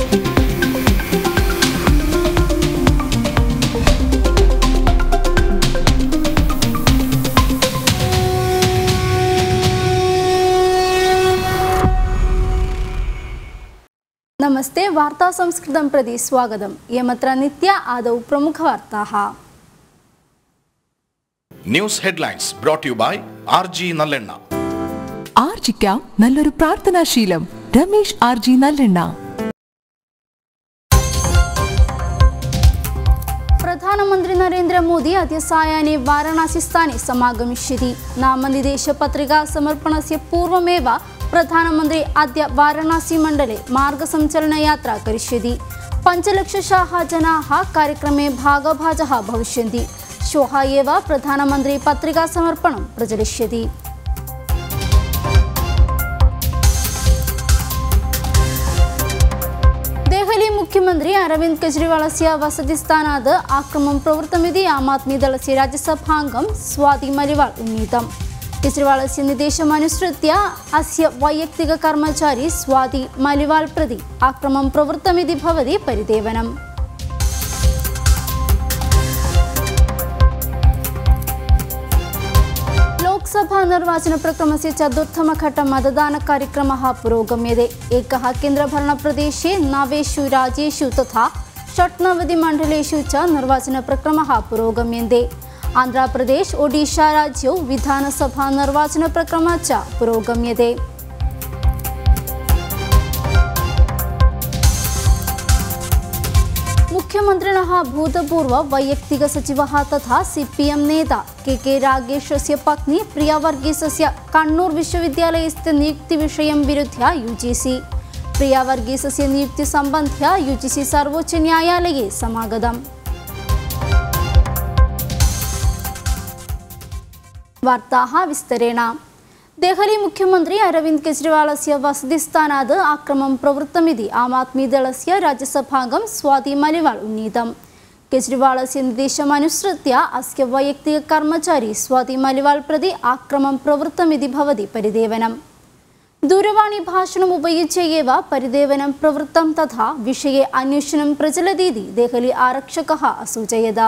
नमस्ते वार्ता संस्कृतं प्रति स्वागतम् इयमत्र नित्या आदौ प्रमुखवार्ताः news headlines brought you by R G നല്ലെണ്ണ ആർജിക്കാം നല്ലൊരു പ്രാർത്ഥനാശീലം രമേശ് ആർ ജി നല്ലെണ്ണ प्रधानमन्त्री नरेन्द्रमोदी अद्य सायाह्ने वाराणसीस्थाने समागमिष्यति नामनिर्देशपत्रिका समर्पणस्य पूर्वमेव प्रधानमन्त्री अद्य वाराणसीमण्डले मार्गसञ्चलनयात्रा करिष्यति पञ्चलक्षशाः जनाः कार्यक्रमे भागभाजः भविष्यन्ति श्वः एव प्रधानमन्त्री पत्रिकासमर्पणं प्रचलिष्यति देहली मुख्यमन्त्री अरविन्द केजरीवालस्य वसतिस्थानात् आक्रमणं प्रवृत्तमिति आम् आद्मीदलस्य राज्यसभाङ्गं स्वाति मलिवाल उन्नीतम् केजरीवालस्य निर्देशमनुसृत्य अस्य वैयक्तिककर्मचारी स्वाति मलिवाल प्रति आक्रमणं प्रवृत्तमिति भवति परिदेवनम् लोकसभा निर्वाचनप्रक्रमस्य चतुर्थमघट्ट मतदानकार्यक्रमः पुरोगम्यते एकः केन्द्रभरणप्रदेशे नवेषु राज्येषु तथा षट्नवतिमण्डलेषु च निर्वाचनप्रक्रमः पुरोगम्यन्ते आन्ध्रप्रदेश ओडिशा राज्यौ विधानसभा निर्वाचनप्रक्रमः च पुरोगम्यते मुख्यमन्त्रिणः भूतपूर्व वैयक्तिकसचिवः तथा सि पि एम् नेता के के रागेशस्य पत्नी प्रियावर्गीसस्य कण्णूर् विश्वविद्यालयस्य नियुक्तिविषयं विरुध्य यू जी सी प्रियावर्गीसस्य नियुक्तिसम्बन्ध्य यू जी सी सर्वोच्चन्यायालये समागतम् वार्ताः विस्तरेण देहली मुख्यमन्त्री अरविन्द केजरीवालस्य वसतिस्थानात् आक्रमणं प्रवृत्तमिति आम् आद्मीदलस्य राज्यसभाङ्गं स्वाति मलिवाल उन्नीतम् केजरीवालस्य निर्देशमनुसृत्य अस्य वैयक्तिककर्मचारी स्वाति मलिवाल प्रति आक्रमणं प्रवृत्तमिति भवति परिदेवनम् दूरवाणीभाषणम् उपयुज्य एव परिदेवनं प्रवृत्तं तथा विषये अन्वेषणं प्रचलतीति देहली आरक्षकः असूचयत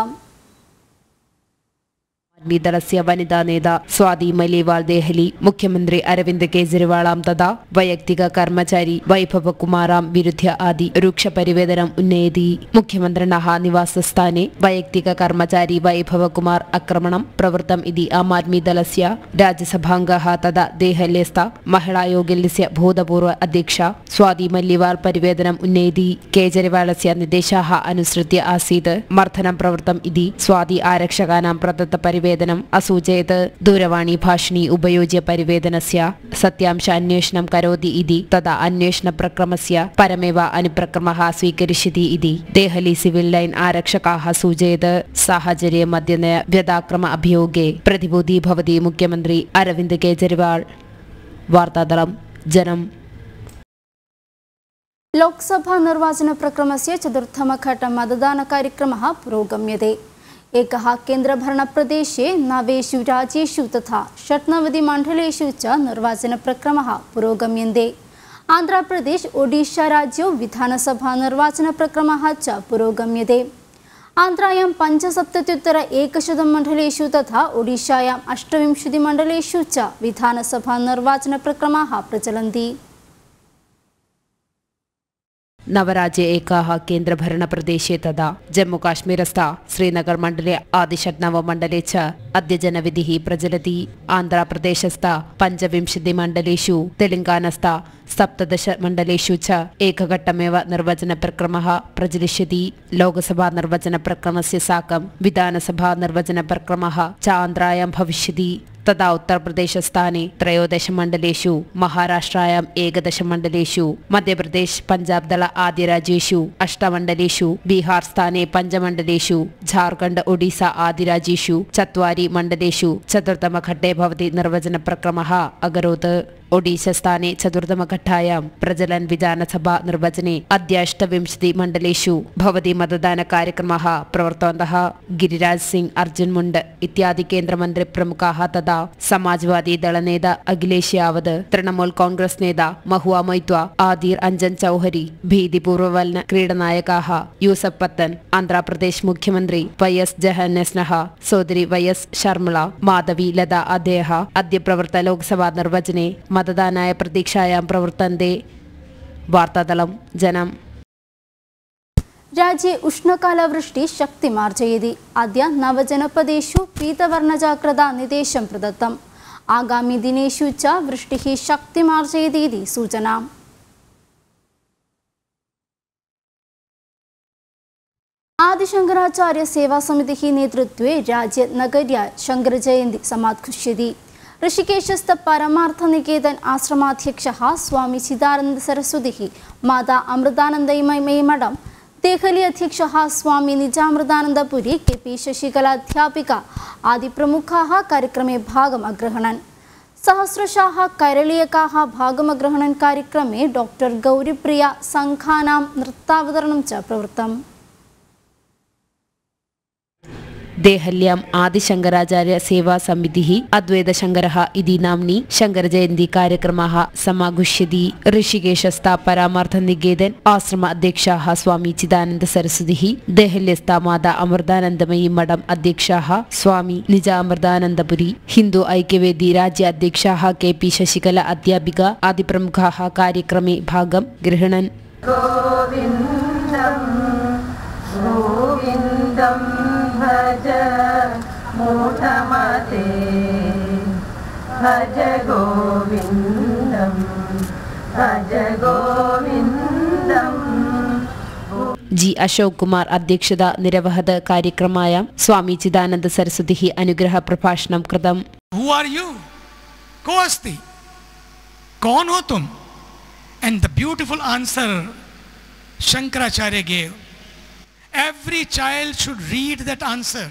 ദളസ്യ വനിതാ നേത സ്വാതി മലിവാൾ ദേഹലി മുഖ്യമന്ത്രി അരവിന്ദ് കേജ്രിവാളാം തഥാ വൈയക്തിക കർമ്മചാരി വൈഭവ കുമാറാം വിരുദ്ധ്യ ആദി രൂക്ഷപരിവേദനം ഉന്നയതി മുഖ്യമന്ത്രിണः നിവാസസ്ഥാने വൈയക്തിക കർമ്മചാരി വൈഭവ കുമാർ ആക്രമണം പ്രവൃത്തം ഇതി ആം ആദ്മി ദളസ്യ രാജ്യസഭാംഗः തഥാ ദേഹല്യസ്ഥ महिलायोगल्यस्य भूतपूर्व अध्यक्षा स्वाति मल्लिवाल परिवेदनम् उन्नेति केजरीवालस्य निर्देशाः अनुसृत्य आसीत् मर्दनं प्रवृत्तम् इति स्वाति आरक्षकाणां प्रदत्तपरिवेदनम् असूचयत् दूरवाणी भाषिणी उपयुज्य परिवेदनस्य सत्यांश अन्वेषणं करोति इति तदा अन्वेषणप्रक्रमस्य परमेव अनुप्रक्रमः स्वीकरिष्यति इति देहली सिविल् लैन् आरक्षकाः सूचयत् साहचर्यमध्यनय व्यदाक्रम अभियोगे प्रतिभूति भवति मुख्यमन्त्री अरविन्द केजरीवाल वार्तादलं जनम् लोकसभा निर्वाचनप्रक्रमस्य चतुर्थमघट्ट मतदानकार्यक्रमः पुरोगम्यते एकः केन्द्रभरणप्रदेशे नवेषु राज्येषु तथा षट्नवतिमण्डलेषु च निर्वाचनप्रक्रमः पुरोगम्यन्ते आन्ध्रप्रदेश ओडिशा राज्यौ विधानसभा निर्वाचनप्रक्रमः च पुरोगम्यते आन्ध्रायां पञ्चसप्तत्युत्तर एकशतं मण्डलेषु तथा ओडिशायाम् अष्टविंशतिमण्डलेषु च विधानसभा निर्वाचनप्रक्रमाः प्रचलन्ति नवराज्ये एकः केन्द्रभरणप्रदेशे तथा जम्मूकाश्मीरस्थ श्रीनगर मण्डले आदिषट्नवमण्डले च अद्य जनविधिः प्रचलति आन्ध्रप्रदेशस्थ पञ्चविंशतिमण्डलेषु तेलङ्गानस्थ सप्तदशमण्डलेषु च एकघट्टमेव निर्वचनप्रक्रमः प्रचलिष्यति लोकसभा निर्वचनप्रक्रमस्य साकं विधानसभा निर्वचनप्रक्रमः च आन्ध्रायां भविष्यति तदा उत्तरप्रदेशस्थाने त्रयोदशमण्डलेषु महाराष्ट्रायाम् एकदशमण्डलेषु मध्यप्रदेश पञ्जाब दल आदिराज्येषु अष्टमण्डलेषु बिहार स्थाने पञ्चमण्डलेषु झारखण्ड ओडिसा आदिराज्येषु चत्वारि मण्डलेषु चतुर्थमघट्टे भवति निर्वचनप्रक्रमः अकरोत् ओडिशास्थाने चतुर्थमघट्टायां प्रजलन् विधानसभा निर्वाचने अद्य अष्टविंशति मण्डलेषु भवति मतदानकार्यक्रमाः प्रवर्तवन्तः गिरिराज सिंह अर्जुन मुण्ड इत्यादि केन्द्रमन्त्रिप्रमुखाः तथा समाजवादी दलनेता अखिलेश यावत् तृणमूल कांग्रेस नेता महुआ मोइत्वा आदिर अञ्जन चौहरी भीतिपूर्ववल्न क्रीडनायकाः യൂസഫ് പത്തൻ ആന്ധ്രാപ്രദേശ് മുഖ്യമന്ത്രി വൈ എസ് ജഹന്നസ്നഹ സോദരി വൈ എസ് ശർമിള മാധവി ലത അദ്ദേഹ അദ്യ പ്രവൃത്ത ലോക്സഭാ നിർവചനെ മതദാനായ പ്രതീക്ഷായാം പ്രവർത്തന്തെ വാർത്താതളം ജനം राज्ये उष्णकालवृष्टिः शक्तिमार्जयति अद्य नवजनपदेषु पीतवर्णजाग्रता निर्देशं प्रदत्तम् आगामिदिनेषु च वृष्टिः शक्तिमार्जयति इति सूचना आदिशङ्कराचार्य सेवासमितिः नेतृत्वे राज्ये नगर्या शङ्करजयन्ती समात्कृष्यति ऋषिकेशस्थ परमार्थनिकेतन आश्रमाध्यक्षः स्वामी चिदानन्दसरस्वतिः माता अमृतानन्दमयी मठं देहली अध्यक्षः स्वामी निजामृतानन्दपुरी के पी शशिकलाध्यापिका आदिप्रमुखाः कार्यक्रमे भागम् अग्रहणन् सहस्रशाः कैरळीयकाः भागमग्रहणन् कार्यक्रमे डॉक्टर् गौरीप्रिया सङ्घानां नृत्तावतरणं च प्रवृत्तम् देहल्याम् आदिशङ्कराचार्य सेवा समितिः अद्वैतशङ्करः इति नाम्नि शङ्करजयन्ती कार्यक्रमः समागुष्यति ऋषिकेशस्थ परामार्थनिकेतन आश्रम अध्यक्षाः स्वामी चिदानन्द सरस्वतिः देहल्यस्थ माता अमृतानन्दमयी मठम् अध्यक्षाः स्वामी निजामृतानन्दपुरी हिन्दु ऐक्यवेदी राज्य अध्यक्षाः के पी शशिकला अध्यापिका आदिप्रमुखाः कार्यक्रमे भागं गृह्णन् गोविन्दं भज मूढमते भज गोविन्दं भज गोविन्दम् ജി അശോക് കുമാർ അധ്യക്ഷത നിരവഹത് കാര്യക്രമായ സ്വാമി ചിദാനന്ദ സരസ്വതി അനുഗ്രഹ പ്രഭാഷണം കൃതം हु आर यू को अस्ति कौन हो तुम and the beautiful answer Shankaracharya gave every child should read that answer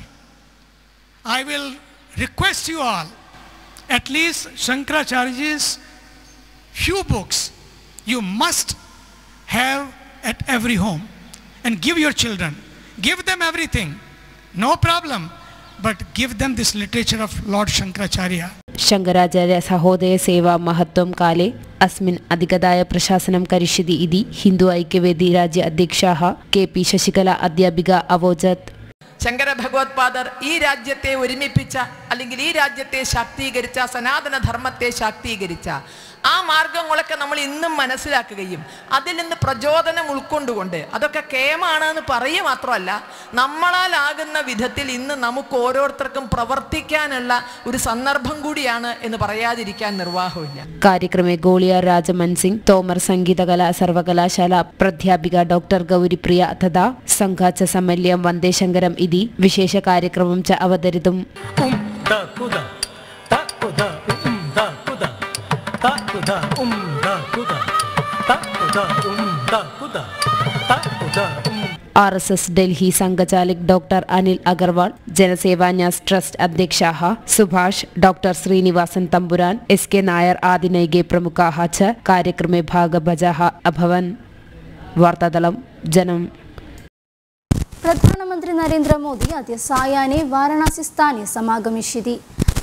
i will request you all at least shankaracharya's few books you must have at every home and give your children give them everything no problem but give them this literature of lord shankaracharya Shankaracharya സഹോദയ സേവാ മഹത്വം കാലേ അസ്മിൻ അധികതായ പ്രശാസനം കരിഷ്യതി ഇതി ഹിന്ദു ഐക്യവേദി രാജ്യ അധ്യക്ഷാः K P Sasikala അധ്യാപിക അവോചത് ശങ്കര ഭഗവത്പാദർ ഈ രാജ്യത്തെ ഒരുമിപ്പിച്ച അല്ലെങ്കിൽ ഈ രാജ്യത്തെ ശാക്തീകരിച്ച സനാതന ധർമ്മത്തെ ശാക്തീകരിച്ച ആ മാർഗങ്ങളൊക്കെ നമ്മൾ ഇന്നും മനസ്സിലാക്കുകയും അതിൽ നിന്ന് പ്രചോദനം ഉൾക്കൊണ്ടുകൊണ്ട് അതൊക്കെ കേമാണ് എന്ന് പറയുക മാത്രമല്ല നമ്മളാലാകുന്ന വിധത്തിൽ ഇന്ന് നമുക്ക് ഓരോരുത്തർക്കും പ്രവർത്തിക്കാനുള്ള ഒരു സന്ദർഭം കൂടിയാണ് എന്ന് പറയാതിരിക്കാൻ നിർവാഹമില്ല കാര്യക്രമേ ഗോളിയാർ രാജമൻ സിംഗ് തോമർ സംഗീതകലാ സർവകലാശാല പ്രാധ്യാപിക ഡോക്ടർ ഗൗരിപ്രിയ തഥാ സംഘാച്ച സമ്മല്യം വന്ദേ ശങ്കരം ഇതി വിശേഷ കാര്യക്രമം ച അവതരിതും um da kuda ta kuda um da kuda ta kuda um da kuda ta kuda um da kuda ta kuda um R S S Delhi സംഘചാലക് ഡോക്ടർ അനിൽ അഗർവാൾ ജനസേവാന്യാസ് ട്രസ്റ്റ് അധ്യക്ഷാः Subhash doctor Srinivasan Thampuran S K Nair ആദിനൈകെ പ്രമുഖാः च कार्यक्रमे भागभजाः अभवन् वार्तादलं जनं प्रधानमन्त्री नरेन्द्रमोदी अद्य सायाह्ने वाराणसीस्थाने समागमिष्यति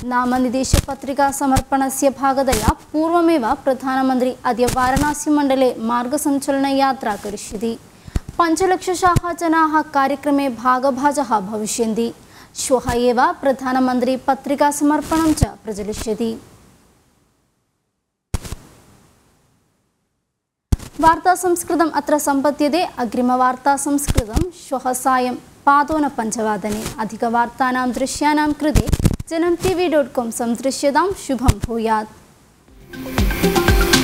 नामनिर्देशपत्रिकासमर्पणस्य भागतया पूर्वमेव प्रधानमन्त्री अद्य वाराणसीमण्डले मार्गसञ्चलनयात्रा करिष्यति पञ्चलक्षशाः जनाः कार्यक्रमे भागभाजः भविष्यन्ति श्वः एव प्रधानमन्त्री पत्रिकासमर्पणं च प्रचलिष्यति वार्तासंस्कृतम् अत्र सम्पद्यते अग्रिमवार्तासंस्कृतं श्वः सायं पादोनपञ्चवादने अधिकवार्तानां दृश्यानां कृते जनं टी वी डाट् काम् सन्दृश्यतां शुभं भूयात्